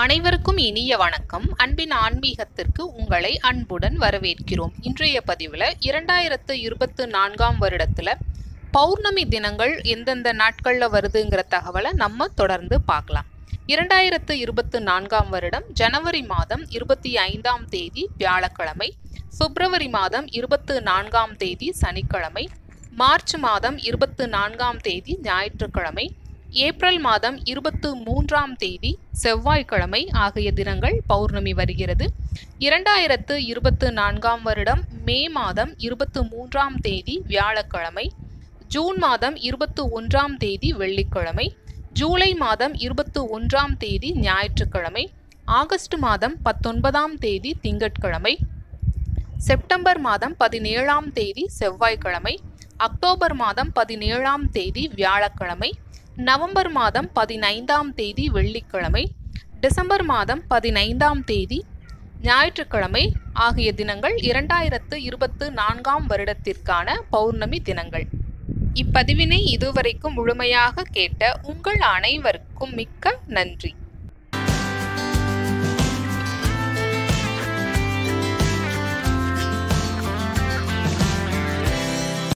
அனைவருக்கும் இனிய வணக்கம் அன்பின் ஆன்மீகத்திற்கு உங்களை அன்புடன் வரவேற்கிறோம் இன்றைய பதிவில் இரண்டாயிரத்து இருபத்து நான்காம் வருடத்தில் பௌர்ணமி தினங்கள் எந்தெந்த நாட்களில் வருதுங்கிற தகவலை நம்ம தொடர்ந்து பார்க்கலாம் இரண்டாயிரத்து இருபத்து நான்காம் வருடம் ஜனவரி மாதம் இருபத்தி ஐந்தாம் தேதி வியாழக்கிழமை பிப்ரவரி மாதம் இருபத்து நான்காம் தேதி சனிக்கிழமை மார்ச் மாதம் இருபத்து நான்காம் தேதி ஞாயிற்றுக்கிழமை ஏப்ரல் மாதம் இருபத்து மூன்றாம் தேதி செவ்வாய்க்கிழமை ஆகிய தினங்கள் பௌர்ணமி வருகிறது இரண்டாயிரத்து இருபத்து நான்காம் வருடம் மே மாதம் இருபத்து மூன்றாம் தேதி வியாழக்கிழமை ஜூன் மாதம் இருபத்து ஒன்றாம் தேதி வெள்ளிக்கிழமை ஜூலை மாதம் இருபத்து ஒன்றாம் தேதி ஞாயிற்றுக்கிழமை ஆகஸ்ட் மாதம் பத்தொன்பதாம் தேதி திங்கட்கிழமை செப்டம்பர் மாதம் பதினேழாம் தேதி செவ்வாய்க்கிழமை அக்டோபர் மாதம் பதினேழாம் தேதி வியாழக்கிழமை நவம்பர் மாதம் பதினைந்தாம் தேதி வெள்ளிக்கிழமை டிசம்பர் மாதம் பதினைந்தாம் தேதி ஞாயிற்றுக்கிழமை ஆகிய தினங்கள் இரண்டாயிரத்து இருபத்து நான்காம் வருடத்திற்கான பௌர்ணமி தினங்கள் இப்பதிவினை இதுவரைக்கும் முழுமையாக கேட்ட உங்கள் அனைவருக்கும் மிக்க நன்றி